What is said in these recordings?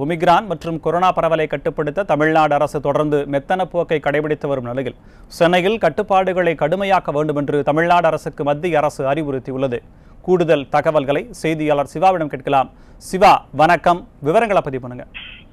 omicron மற்றும் corona பரவலை கட்டுப்படுத்த தமிழ்நாடு அரசு தொடர்ந்து மெத்தன போக்கை கடைபிடித்து வரும் நிலையில் சென்னையில் கட்டுப்பாடுகளை கடுமையாக்க வேண்டும் என்று தமிழ்நாடு அரசுக்கு மத்திய அரசு அறிவுறுத்தியுள்ளது கூடுதல் தகவல்களை செய்தியாளர் சிவாவிடம் கேட்கலாம் சிவா வணக்கம் விவரங்களை பதிவு பண்ணுங்க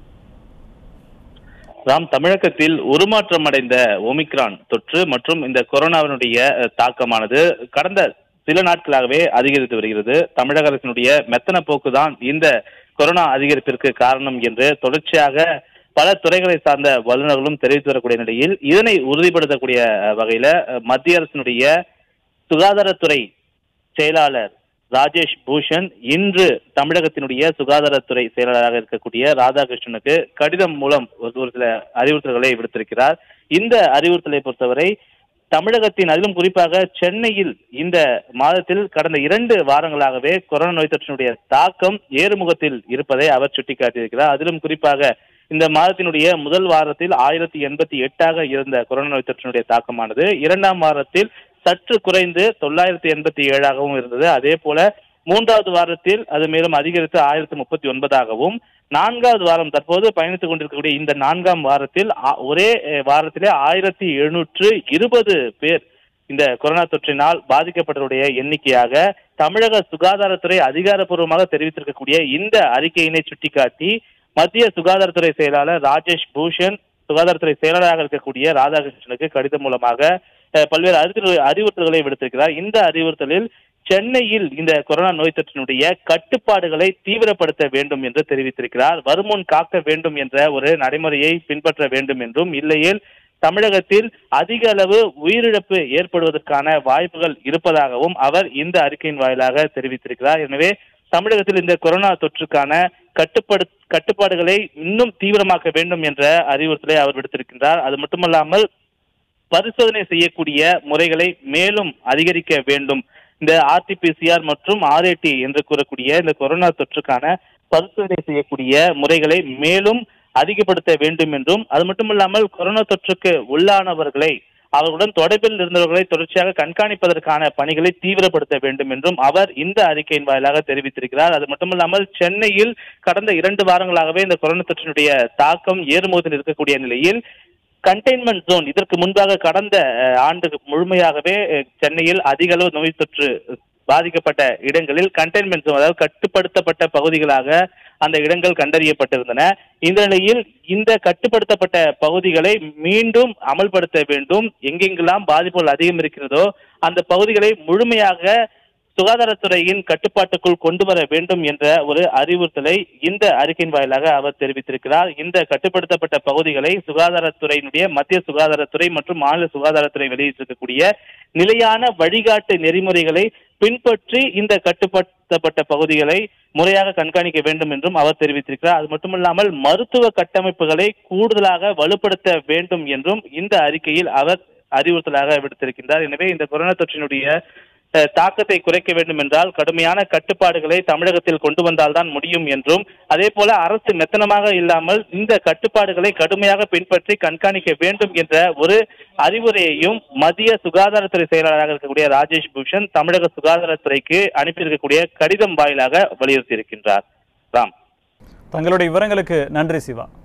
ராம் தமிழகத்தில் உருமாற்றம் அடைந்த ஒமிக்ரான் தொற்று மற்றும் இந்த கொரோனாவினுடைய அஹ், தாக்கமானது கடந்த சில நாட்களாகவே அதிகரித்து வருகிறது தமிழக அரசினுடைய மெத்தன போக்குதான் இந்த கொரோனா அதிகரிப்பிற்கு காரணம் என்று தொடர்ச்சியாக பல துறைகளை சார்ந்த வல்லுநர்களும் தெரிவித்து வரக்கூடிய நிலையில் இதனை உறுதிப்படுத்தக்கூடிய அஹ், வகையில அஹ், மத்திய அரசினுடைய சுகாதாரத்துறை செயலாளர் ராஜேஷ் பூஷன் இன்று தமிழகத்தினுடைய சுகாதாரத்துறை செயலாளராக இருக்கக்கூடிய ராதாகிருஷ்ணனுக்கு கடிதம் மூலம் ஒரு ஒரு சில அறிவுறுத்தல்களை விடுத்திருக்கிறார் இந்த அறிவுறுத்தலை பொறுத்தவரை தமிழகத்தின் அதிலும் குறிப்பாக சென்னையில் இந்த மாதத்தில் கடந்த இரண்டு வாரங்களாகவே கொரோனா நோய் தொற்றினுடைய தாக்கம் ஏறுமுகத்தில் இருப்பதை அவர் சுட்டிக்காட்டியிருக்கிறார் அதிலும் குறிப்பாக இந்த மாதத்தினுடைய முதல் வாரத்தில் ஆயிரத்தி எண்பத்தி எட்டாக இருந்த கொரோனா நோய் தொற்றினுடைய தாக்கமானது இரண்டாம் வாரத்தில் சற்று குறைந்து தொள்ளாயிரத்தி எண்பத்தி ஏழாகவும் இருந்தது அதே போல மூன்றாவது வாரத்தில் அது மேலும் அதிகரித்து ஆயிரத்தி முப்பத்தி ஒன்பதாகவும் நான்காவது வாரம் தற்போது பயணித்துக் கொண்டிருக்கக்கூடிய இந்த நான்காம் வாரத்தில் ஆ- ஒரே அஹ், வாரத்திலே ஆயிரத்தி எழுநூற்று இருபது பேர் இந்த கொரோனா தொற்றினால் பாதிக்கப்பட்டவருடைய எண்ணிக்கையாக தமிழக சுகாதாரத்துறை அதிகாரப்பூர்வமாக தெரிவித்திருக்கக்கூடிய இந்த அறிக்கையினை சுட்டிக்காட்டி மத்திய சுகாதாரத்துறை செயலாளர் ராஜேஷ் பூஷன் சுகாதாரத்துறை செயலாளராக இருக்கக்கூடிய ராதாகிருஷ்ணனுக்கு கடிதம் மூலமாக அஹ், பல்வேறு அறிவுறுத்தல் அறிவுறுத்தல்களை விடுத்திருக்கிறார் இந்த அறிவுறுத்தலில் சென்னையில் இந்த கொரோனா நோய் தொற்றினுடைய கட்டுப்பாடுகளை தீவிரப்படுத்த வேண்டும் என்று தெரிவித்திருக்கிறார் வருமுன் காக்க வேண்டும் என்ற ஒரு நடைமுறையை பின்பற்ற வேண்டும் என்றும் இல்லையேல் தமிழகத்தில் அதிக அளவு உயிரிழப்பு ஏற்படுவதற்கான வாய்ப்புகள் இருப்பதாகவும் அவர் இந்த அறிக்கையின் வாயிலாக தெரிவித்திருக்கிறார் எனவே தமிழகத்தில் இந்த கொரோனா தொற்றுக்கான கட்டுப்படு கட்டுப்பாடுகளை இன்னும் தீவிரமாக்க வேண்டும் என்ற அறிவுறுத்தலை அவர் விடுத்திருக்கின்றார் அது மட்டுமல்லாமல் பரிசோதனை செய்யக்கூடிய முறைகளை மேலும் அதிகரிக்க வேண்டும் இந்த ஆர்டிபிசிஆர் மற்றும் ஆர்ஏடி என்று கூறக்கூடிய இந்த கொரோனா தொற்றுக்கான பரிசோதனை செய்யக்கூடிய முறைகளை மேலும் அதிகப்படுத்த வேண்டும் என்றும் அது மட்டுமல்லாமல் கொரோனா தொற்றுக்கு உள்ளானவர்களை அவர்களுடன் தொடர்பில் இருந்தவர்களை தொடர்ச்சியாக கண்காணிப்பதற்கான பணிகளை தீவிரப்படுத்த வேண்டும் என்றும் அவர் இந்த அறிக்கையின் வாயிலாக தெரிவித்திருக்கிறார் அது மட்டுமல்லாமல் சென்னையில் கடந்த இரண்டு வாரங்களாகவே இந்த கொரோனா தொற்றினுடைய தாக்கம் ஏறுமுகத்தில் இருக்கக்கூடிய நிலையில் கண்டெய்ன்மெண்ட் ஜோன் இதற்கு முன்பாக கடந்த அஹ், ஆண்டு முழுமையாகவே அஹ், சென்னையில் அதிக அளவு நோய் தொற்று பாதிக்கப்பட்ட இடங்களில் கண்டெய்ன்மெண்ட் ஜோன் அதாவது கட்டுப்படுத்தப்பட்ட பகுதிகளாக அந்த இடங்கள் கண்டறியப்பட்டிருந்தன இந்த நிலையில் இந்த கட்டுப்படுத்தப்பட்ட பகுதிகளை மீண்டும் அமல்படுத்த வேண்டும் எங்கெங்கெல்லாம் பாதிப்புகள் அதிகம் இருக்கிறதோ அந்த பகுதிகளை முழுமையாக சுகாதாரத்துறையின் கட்டுப்பாட்டுக்குள் கொண்டு வர வேண்டும் என்ற ஒரு அறிவுறுத்தலை இந்த அறிக்கையின் வாயிலாக அவர் தெரிவித்திருக்கிறார் இந்த கட்டுப்படுத்தப்பட்ட பகுதிகளை சுகாதாரத்துறையினுடைய மத்திய சுகாதாரத்துறை மற்றும் மாநில சுகாதாரத்துறை வெளியிட்டிருக்கக்கூடிய நிலையான வழிகாட்டு நெறிமுறைகளை பின்பற்றி இந்த கட்டுப்படுத்தப்பட்ட பகுதிகளை முறையாக கண்காணிக்க வேண்டும் என்றும் அவர் தெரிவித்திருக்கிறார் அது மட்டுமல்லாமல் மருத்துவ கட்டமைப்புகளை கூடுதலாக வலுப்படுத்த வேண்டும் என்றும் இந்த அறிக்கையில் அவர் அறிவுறுத்தலாக விடுத்திருக்கின்றார் எனவே இந்த கொரோனா தொற்றினுடைய அஹ், தாக்கத்தை குறைக்க வேண்டும் என்றால் கடுமையான கட்டுப்பாடுகளை தமிழகத்தில் கொண்டு வந்தால்தான் முடியும் என்றும் அதே போல அரசு மெத்தனமாக இல்லாமல் இந்த கட்டுப்பாடுகளை கடுமையாக பின்பற்றி கண்காணிக்க வேண்டும் என்ற ஒரு அறிவுரையையும் மத்திய சுகாதாரத்துறை செயலாளராக இருக்கக்கூடிய ராஜேஷ் பூஷன் தமிழக சுகாதாரத்துறைக்கு அனுப்பியிருக்கக்கூடிய கடிதம் வாயிலாக வலியுறுத்தி இருக்கின்றார் ராம் தங்களுடைய விவரங்களுக்கு நன்றி சிவா